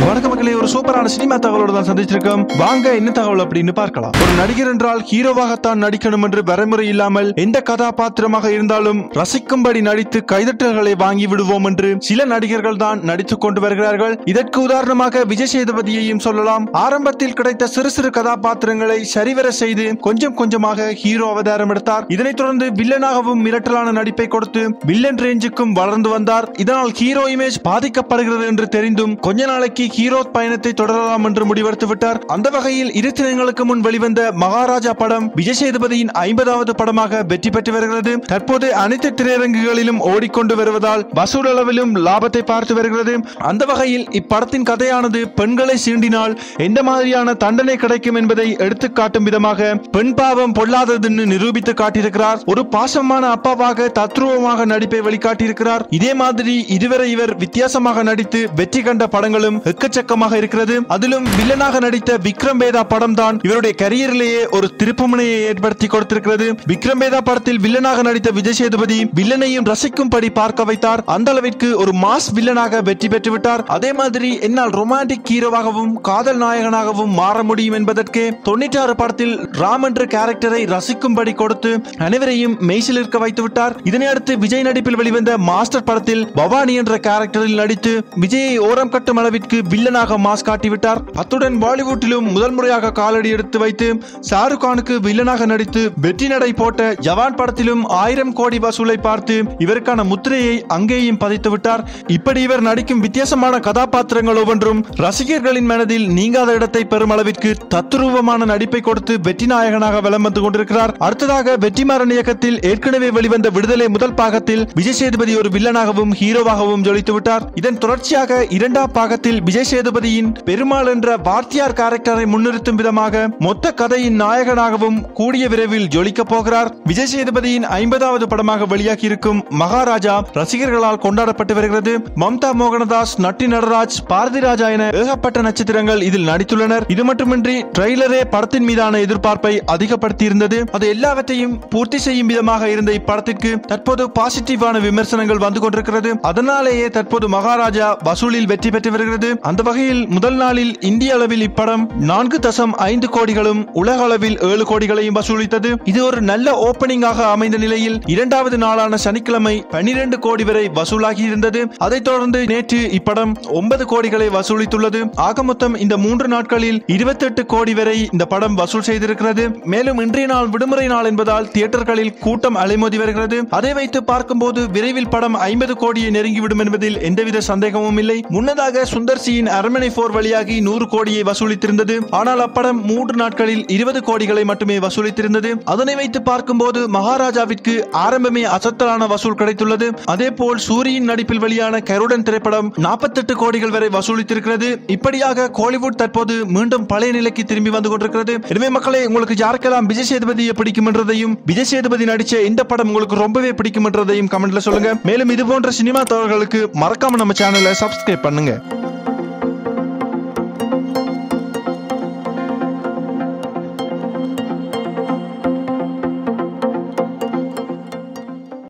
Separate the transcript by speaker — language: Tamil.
Speaker 1: வணக்க மக்களே ஒரு சூப்பரான சினிமா தகவலோட தான் சந்திச்சிருக்கோம் வாங்க என்ன தகவல் அப்படின்னு பார்க்கலாம் ஒரு நடிகர் என்றால் ஹீரோவாகத்தான் நடிக்கணும் என்று வரைமுறை இல்லாமல் எந்த கதாபாத்திரமாக இருந்தாலும் ரசிக்கும்படி நடித்து கைதட்டல்களை வாங்கி விடுவோம் என்று சில நடிகர்கள் தான் நடித்துக் கொண்டு வருகிறார்கள் இதற்கு உதாரணமாக விஜய் சேதுபதியையும் சொல்லலாம் ஆரம்பத்தில் கிடைத்த சிறு சிறு கதாபாத்திரங்களை சரிவர செய்து கொஞ்சம் கொஞ்சமாக ஹீரோ அவதாரம் எடுத்தார் இதனைத் தொடர்ந்து வில்லனாகவும் மிரட்டலான நடிப்பை கொடுத்து வில்லன் ரேஞ்சுக்கும் வளர்ந்து வந்தார் இதனால் ஹீரோ இமேஜ் பாதிக்கப்படுகிறது என்று தெரிந்தும் கொஞ்ச நாளைக்கு ஹீரோ பயணத்தை தொடரலாம் என்று முடிவெடுத்து விட்டார் அந்த வகையில் இரு தினங்களுக்கு முன் வெளிவந்த மகாராஜா படம் விஜய் சேதுபதியின் ஐம்பதாவது படமாக வெற்றி பெற்று வருகிறது தற்போது அனைத்து திரையரங்குகளிலும் ஓடிக்கொண்டு வருவதால் வசூல் அளவிலும் லாபத்தை பார்த்து வருகிறது அந்த வகையில் இப்படத்தின் கதையானது பெண்களை சீண்டினால் எந்த மாதிரியான தண்டனை கிடைக்கும் என்பதை எடுத்து காட்டும் விதமாக பெண் பாவம் பொல்லாததுன்னு நிரூபித்து காட்டியிருக்கிறார் ஒரு பாசமான அப்பாவாக தத்ரூபமாக நடிப்பை வெளிக்காட்டியிருக்கிறார் இதே மாதிரி இதுவரை இவர் வித்தியாசமாக நடித்து வெற்றி கண்ட படங்களும் எக்கச்சக்கமாக இருக்கிறது அதிலும் வில்லனாக நடித்த விக்ரம் வேதா படம் தான் இவருடைய கரியரிலேயே ஒரு திருப்புமுனையை ஏற்படுத்தி கொடுத்திருக்கிறது விக்ரம் வேதா படத்தில் வில்லனாக நடித்த விஜய் சேதுபதி வில்லனையும் ரசிக்கும்படி பார்க்க வைத்தார் அந்த அளவிற்கு ஒரு மாஸ் வில்லனாக வெற்றி பெற்று விட்டார் அதே மாதிரி என்னால் ரொமான்டிக் ஹீரோவாகவும் காதல் நாயகனாகவும் மாற முடியும் என்பதற்கு தொண்ணூற்றி ஆறு படத்தில் ராம் என்ற கேரக்டரை ரசிக்கும்படி கொடுத்து அனைவரையும் மெய்சில் இருக்க வைத்து விட்டார் இதனை அடுத்து விஜய் நடிப்பில் வெளிவந்த மாஸ்டர் படத்தில் பவானி என்ற கேரக்டரில் நடித்து விஜயை ஓரம் கட்டும் அளவிற்கு வில்லனாக மாஸ் காட்டிவிட்டார் அத்துடன் பாலிவுட்டிலும் முதல் முறையாக காலடி எடுத்து வைத்து ஷாருக் கானுக்கு வில்லனாக நடித்து வெற்றி நடை போட்ட ஜவான் படத்திலும் ஆயிரம் கோடி வசூலை பார்த்து இவருக்கான முத்திரையை அங்கேயும் பதித்து விட்டார் இப்படி இவர் நடிக்கும் வித்தியாசமான கதாபாத்திரங்கள் ஒவ்வொன்றும் ரசிகர்களின் மனதில் நீங்காத இடத்தை பெறும் அளவிற்கு தத்துரூபமான நடிப்பை கொடுத்து வெற்றி நாயகனாக வலம் வந்து கொண்டிருக்கிறார் அடுத்ததாக வெற்றிமாறன் இயக்கத்தில் ஏற்கனவே வெளிவந்த விடுதலை முதல் பாகத்தில் விஜய் சேதுபதி ஒரு வில்லனாகவும் ஹீரோவாகவும் ஜொலித்து விட்டார் இதன் தொடர்ச்சியாக இரண்டாம் பாகத்தில் விஜய் சேதுபதியின் பெருமாள் என்ற வார்த்தியார் கேரக்டரை முன்னிறுத்தும் விதமாக மொத்த கதையின் நாயகனாகவும் கூடிய விரைவில் ஜொலிக்க போகிறார் விஜய் சேதுபதியின் ஐம்பதாவது படமாக வெளியாகி இருக்கும் மகாராஜா ரசிகர்களால் கொண்டாடப்பட்டு வருகிறது மம்தா மோகனதாஸ் நட்டி நடராஜ் பாரதி ராஜா என ஏகப்பட்ட நட்சத்திரங்கள் இதில் நடித்துள்ளனர் இது மட்டுமின்றி ட்ரெய்லரே படத்தின் மீதான எதிர்பார்ப்பை அதிகப்படுத்தி இருந்தது அது எல்லாவற்றையும் பூர்த்தி செய்யும் விதமாக இருந்த இப்படத்திற்கு தற்போது பாசிட்டிவான விமர்சனங்கள் வந்து கொண்டிருக்கிறது அதனாலேயே தற்போது மகாராஜா வசூலில் வெற்றி பெற்று வருகிறது அந்த வகையில் முதல் நாளில் இந்திய அளவில் இப்படம் நான்கு தசம் ஐந்து கோடிகளும் உலக அளவில் ஏழு கோடிகளையும் வசூலித்தது இது ஒரு நல்ல ஓபனிங்காக அமைந்த நிலையில் இரண்டாவது நாளான சனிக்கிழமை பனிரெண்டு கோடி வரை வசூலாகி இருந்தது அதைத் தொடர்ந்து நேற்று இப்படம் ஒன்பது கோடிகளை வசூலித்துள்ளது ஆக மொத்தம் இந்த மூன்று நாட்களில் இருபத்தெட்டு கோடி வரை இந்த படம் வசூல் செய்திருக்கிறது மேலும் இன்றைய நாள் விடுமுறை நாள் என்பதால் தியேட்டர்களில் கூட்டம் அலைமோதி வருகிறது அதை வைத்து பார்க்கும்போது விரைவில் படம் ஐம்பது கோடியை நெருங்கிவிடும் என்பதில் எந்தவித சந்தேகமும் இல்லை முன்னதாக சுந்தர் சியின் அரண்மனை போர் வழியாகி நூறு கோடியை வசூலித்திருந்தது ஆனால் அப்படம் மூன்று நாட்களில் இருபது கோடிகளை மட்டுமே வசூலித்திருந்தது அதனை வைத்து பார்க்கும்போது மகாராஜாவிற்கு ஆரம்பமே அசத்தலான வசூல் கிடைத்துள்ளது அதே போல் சூரியின் நடிப்பில் வெளியான கருடன் திரைப்படம் நாற்பத்தெட்டு கோடிகள் வரை வசூலித்திருக்கிறது இப்படியாக கோலிவுட் தற்போது மீண்டும் பழைய நிலைக்கு திரும்பி வந்து கொண்டிருக்கிறது எனவே மக்களே உங்களுக்கு யாருக்கெல்லாம் விஜய் சேதுபதியை பிடிக்கும் என்றதையும் விஜய் சேதுபதி நடிச்ச இந்த படம் உங்களுக்கு ரொம்பவே பிடிக்கும் என்றதையும் கமெண்ட்ல சொல்லுங்க மேலும் இது போன்ற சினிமா தகவல்களுக்கு மறக்காம நம்ம சேனலை சப்ஸ்கிரைப் பண்ணுங்க